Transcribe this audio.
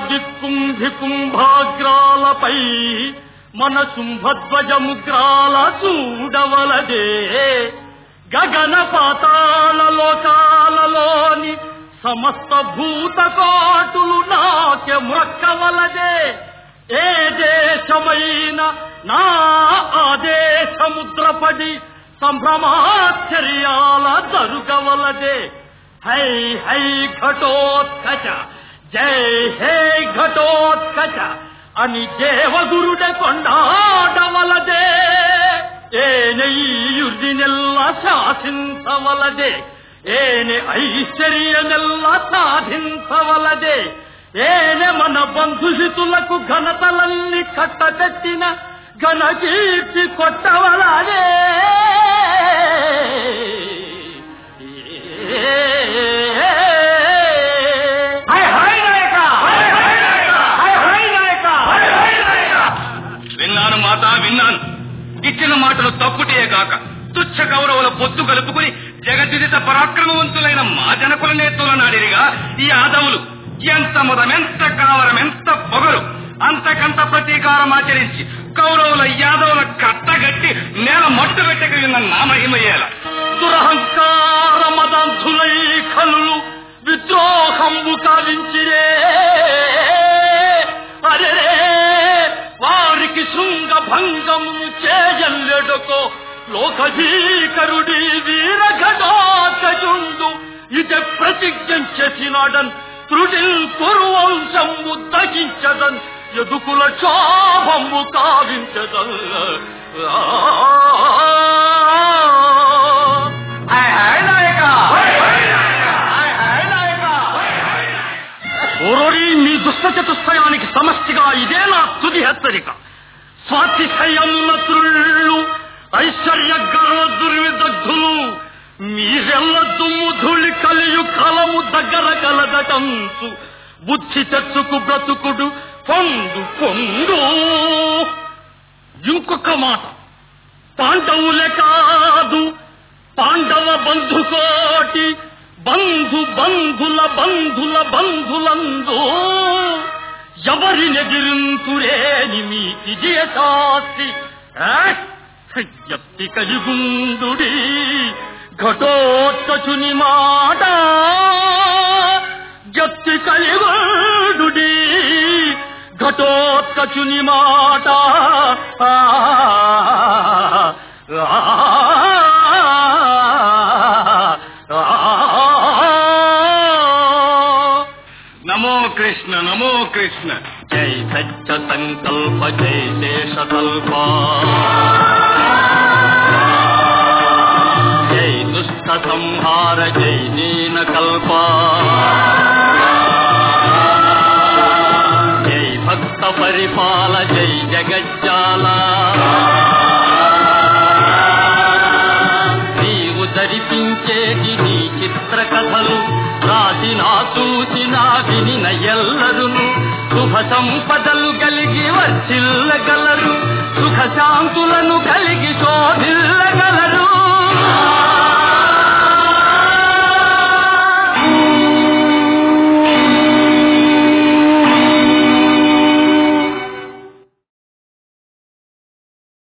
విక్కుంభి కుంభాగ్రాలపై మన శుంభధ్వజముగ్రాల చూడవలదే గగన పాతాళ లోకాలలోని సమస్త భూతకోటులు నాకే మొక్కవలదే ఏ దేశమైన నా ఆదేశముద్రపడి సంభ్రమాశ్చర్యాల జరుగవలదే హై హై ఘటోత్కచ జై హే ఘటోత్కచ అని దేవగురుడ కొండాడవలదే ఏనే యుర్దినెల్ల శాసించవలదే ఏనే ఐశ్వర్యమెల్ల సాధించవలదే ఏనే మన బంధుహితులకు ఘనతలన్నీ కట్టతెట్టిన ఘనకీర్తి కొట్టవలదే హై హై నాయక హై హై నాయక హై హై నాయక హై హై నాయక విన్నాను మాత విన్నాను ఇచ్చిన మాటలు తప్పుటే కాక తుచ్చ కౌరవుల పొత్తు కలుపుకుని జగద్విదిత పరాక్రమవంతులైన మా జనకుల నేతల నాడిరిగా ఈ యాదవులు ఎంత మదం ఎంత కావరం ఎంత పొగరు అంతకంత ప్రతీకారం ఆచరించి కౌరవుల యాదవుల కట్టగట్టి నేల మట్టు పెట్టగలిగిన నామహిమయ్యేలా దురహంకార మదంతులై కళ్ళు విద్రోహంబు కావించిరే అరే వారికి శృంగ భంగము చేయల్లెడుకో లోకభీకరుడి వీరఘటాచజుండు ఇదే ప్రతిజ్ఞ చేసినాడన్ త్రుటిల్ కురువంశము దగించదన్ ఎదుకుల క్షోభము కావించదన్ హై హై నాయక హై హై నాయక హై హై నాయక ఓరోరి మీ దుష్ట చతుష్టయానికి సమష్టిగా ఇదే నా తుది హెచ్చరిక స్వాతిశయముల త్రుళ్ళు ఐశ్వర్య గర్వ దుర్విదగ్ధులు మీరెల్ల దుమ్ము ధూళి కలియు కలము దగ్గర కలదటంచు బుద్ధి తెచ్చుకు బ్రతుకుడు పొందు పొందు ఇంకొక మాట పాండవులే కాదు పాండవ బంధుకోటి బంధు బంధుల బంధుల బంధులందు ఎవరినెదిరింతురేని మీ విజయశాస్తి ఎత్తి కలిగుందుడి ఘటోత్కచుని మాట జత్తి కలిగుందుడి ఘటోత్కచుని మాట ఆ, నమో కృష్ణ నమో కృష్ణ జై సత్య సంకల్ప జై శేషకల్ప జై దుష్ట సంహార జై దీన కల్ప జై భక్త పరిపాల జై జగజ్జాల నీవు ధరిపించేటి నీ చిత్ర కథలు రాసిన చూసిన వినిన ఎల్లరును శుభ సంపదలు కలిగి వర్చిల్లగలరు సుఖ శాంతులను కలిగి శోభిల్లగలరు